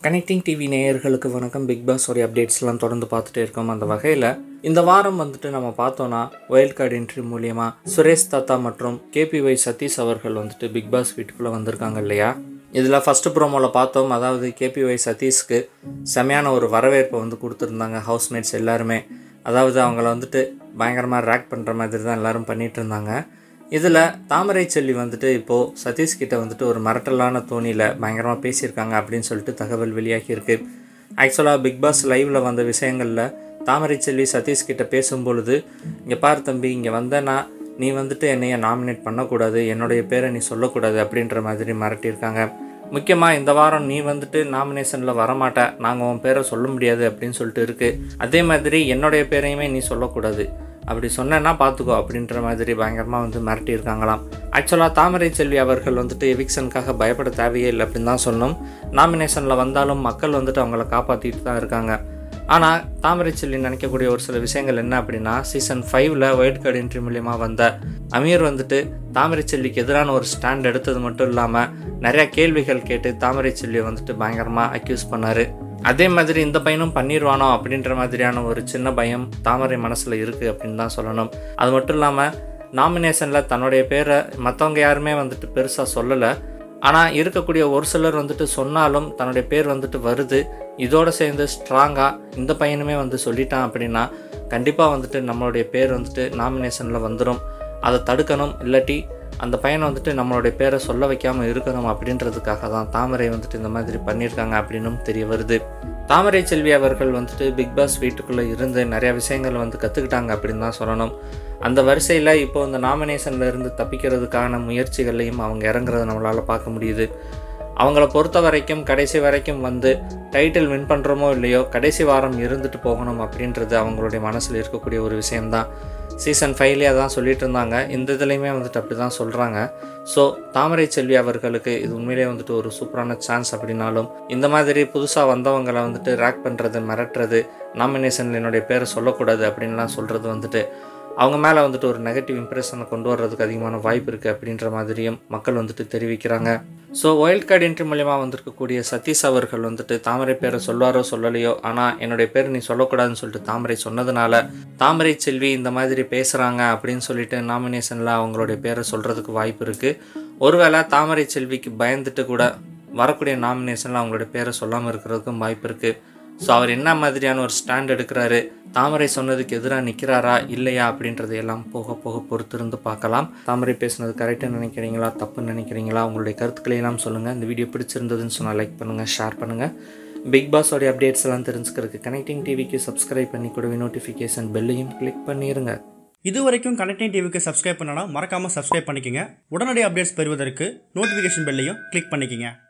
connecting TV நேயர்களுக்கு வணக்கம் big pass உடைய அப்டேட்ஸ்லாம் தொடர்ந்து பார்த்துட்டே இருக்கோம் அந்த வகையில் இந்த வாரம் வந்துட்டு நம்ம பார்த்தோன்னா வைல்ட் கார்டு என்ட்ரி மூலியமாக சுரேஷ் தாத்தா மற்றும் கேபிஒய் சதீஷ் அவர்கள் வந்துட்டு பிக் பாஸ் வீட்டுக்குள்ளே வந்திருக்காங்க இல்லையா இதில் ஃபஸ்ட்டு ப்ரோமோவில் பார்த்தோம் அதாவது கேபிஒய் சதீஷ்க்கு செமையான ஒரு வரவேற்பை வந்து கொடுத்துருந்தாங்க ஹவுஸ்மேட்ஸ் எல்லாருமே அதாவது அவங்கள வந்துட்டு பயங்கரமாக ரேக் பண்ணுற மாதிரி தான் எல்லாரும் பண்ணிகிட்டு இருந்தாங்க இதில் தாமரை செல்வி வந்துட்டு இப்போது சதீஷ் கிட்ட வந்துட்டு ஒரு மிரட்டலான தோணியில் பயங்கரமாக பேசியிருக்காங்க அப்படின்னு சொல்லிட்டு தகவல் வெளியாகியிருக்கு ஆக்சுவலாக பிக் பாஸ் லைவில் வந்த விஷயங்களில் தாமரை செல்வி சதீஷ் கிட்ட பேசும்பொழுது இங்கே பார் தம்பி இங்கே வந்தேன்னா நீ வந்துட்டு என்னைய நாமினேட் பண்ணக்கூடாது என்னுடைய பேரை நீ சொல்லக்கூடாது அப்படின்ற மாதிரி மிரட்டியிருக்காங்க முக்கியமாக இந்த வாரம் நீ வந்துட்டு நாமினேஷனில் வரமாட்ட நாங்கள் உன் பேரை சொல்ல முடியாது அப்படின்னு சொல்லிட்டு இருக்குது அதே மாதிரி என்னுடைய பேரையுமே நீ சொல்லக்கூடாது அப்படி சொன்னேன்னா பார்த்துக்கோ அப்படின்ற மாதிரி பயங்கரமாக வந்து மிரட்டியிருக்காங்களாம் ஆக்சுவலாக தாமரை செல்வி அவர்கள் வந்துட்டு எவிக்ஷனுக்காக பயப்பட தேவையே இல்லை அப்படின்னு தான் சொன்னோம் நாமினேஷனில் வந்தாலும் மக்கள் வந்துட்டு அவங்கள காப்பாற்றிட்டு தான் இருக்காங்க ஆனால் தாமரை செல்வி நினைக்கக்கூடிய ஒரு சில விஷயங்கள் என்ன அப்படின்னா சீசன் ஃபைவ்ல ஒயிட் கார்டு என்ட்ரி மூலியமாக வந்த அமீர் வந்துட்டு தாமரை செல்விக்கு எதிரான ஒரு ஸ்டாண்ட் எடுத்தது மட்டும் இல்லாமல் நிறையா கேள்விகள் கேட்டு தாமரை செல்வியை வந்துட்டு பயங்கரமாக அக்யூஸ் பண்ணார் அதே மாதிரி இந்த பையனும் பண்ணிடுவானோ அப்படின்ற மாதிரியான ஒரு சின்ன பயம் தாமரை மனசில் இருக்குது அப்படின்னு தான் சொல்லணும் அது மட்டும் இல்லாமல் நாமினேஷனில் தன்னுடைய பேரை மற்றவங்க யாருமே வந்துட்டு பெருசாக சொல்லலை ஆனால் இருக்கக்கூடிய ஒரு சிலர் வந்துட்டு சொன்னாலும் தன்னுடைய பேர் வந்துட்டு வருது இதோடு சேர்ந்து ஸ்ட்ராங்காக இந்த பையனுமே வந்து சொல்லிட்டான் அப்படின்னா கண்டிப்பாக வந்துட்டு நம்மளுடைய பேர் வந்துட்டு நாமினேஷனில் வந்துடும் அதை தடுக்கணும் இல்லாட்டி அந்த பையனை வந்துட்டு நம்மளுடைய பேரை சொல்ல வைக்காமல் இருக்கணும் அப்படின்றதுக்காக தான் தாமரை வந்துட்டு இந்த மாதிரி பண்ணியிருக்காங்க அப்படின்னும் தெரிய வருது தாமரை செல்வி அவர்கள் வந்துட்டு பிக் பாஸ் வீட்டுக்குள்ளே இருந்து நிறையா விஷயங்கள் வந்து கற்றுக்கிட்டாங்க அப்படின்னு தான் சொல்லணும் அந்த வரிசையில் இப்போ இந்த நாமினேஷனில் இருந்து தப்பிக்கிறதுக்கான முயற்சிகளையும் அவங்க இறங்குறத நம்மளால் பார்க்க முடியுது அவங்கள பொறுத்த வரைக்கும் கடைசி வரைக்கும் வந்து டைட்டில் வின் பண்ணுறோமோ இல்லையோ கடைசி வாரம் இருந்துட்டு போகணும் அப்படின்றது அவங்களுடைய மனசில் இருக்கக்கூடிய ஒரு விஷயம்தான் சீசன் ஃபைவ்லேயே அதான் சொல்லிட்டு இருந்தாங்க இந்த இதுலேயுமே வந்துட்டு அப்படி தான் சொல்கிறாங்க ஸோ தாமரை செல்வி அவர்களுக்கு இது உண்மையிலேயே வந்துட்டு ஒரு சூப்பரான சான்ஸ் அப்படின்னாலும் இந்த மாதிரி புதுசாக வந்தவங்களை வந்துட்டு ரேக் பண்ணுறது மிரட்டுறது நாமினேஷனில் என்னுடைய பேரை சொல்லக்கூடாது அப்படின்லாம் சொல்கிறது வந்துட்டு அவங்க மேலே வந்துட்டு ஒரு நெகட்டிவ் இம்ப்ரெஷனை கொண்டு வர்றதுக்கு அதிகமான வாய்ப்பு இருக்குது அப்படின்ற மாதிரியும் மக்கள் வந்துட்டு தெரிவிக்கிறாங்க ஸோ ஒயில்ட் கார்டு என்ட்ரி மூலியமாக வந்திருக்கக்கூடிய சதீஷ் அவர்கள் வந்துட்டு தாமரை பேரை சொல்வாரோ சொல்லலையோ ஆனால் என்னுடைய பேர் நீ சொல்லக்கூடாதுன்னு சொல்லிட்டு தாமரை சொன்னதுனால தாமரை செல்வி இந்த மாதிரி பேசுகிறாங்க அப்படின்னு சொல்லிட்டு நாமினேஷனில் அவங்களுடைய பேரை சொல்கிறதுக்கு வாய்ப்பு இருக்குது ஒருவேளை தாமரை செல்விக்கு பயந்துட்டு கூட வரக்கூடிய நாமினேஷனில் அவங்களுடைய பேரை சொல்லாமல் இருக்கிறதுக்கும் வாய்ப்பு இருக்குது ஸோ அவர் என்ன மாதிரியான ஒரு ஸ்டாண்ட் எடுக்கிறாரு தாமரை சொன்னதுக்கு எதிராக நிற்கிறாரா இல்லையா அப்படின்றதை எல்லாம் போக போக பொறுத்திருந்து பார்க்கலாம் தாமரை பேசுனது கரெக்டாக நினைக்கிறீங்களா தப்புன்னு நினைக்கிறீங்களா உங்களுடைய கருத்துக்களை எல்லாம் சொல்லுங்கள் இந்த வீடியோ பிடிச்சிருந்ததுன்னு சொன்னால் லைக் பண்ணுங்கள் ஷேர் பண்ணுங்கள் பிக் பாஸோடைய அப்டேட்ஸ் எல்லாம் தெரிஞ்சுக்கிறதுக்கு கனெக்டிங் டிவிக்கு சப்ஸ்கிரைப் பண்ணி கூடவே நோட்டிஃபிகேஷன் பெல்லையும் கிளிக் பண்ணிடுங்க இது வரைக்கும் கனெக்டிங் டிவிக்கு சப்ஸ்கிரைப் பண்ணனா மறக்காமல் சப்ஸ்கிரைப் பண்ணிக்கங்க உடனடி அப்டேட்ஸ் பெறுவதற்கு நோட்டிஃபிகேஷன் பெல்லையும் கிளிக் பண்ணிக்கங்க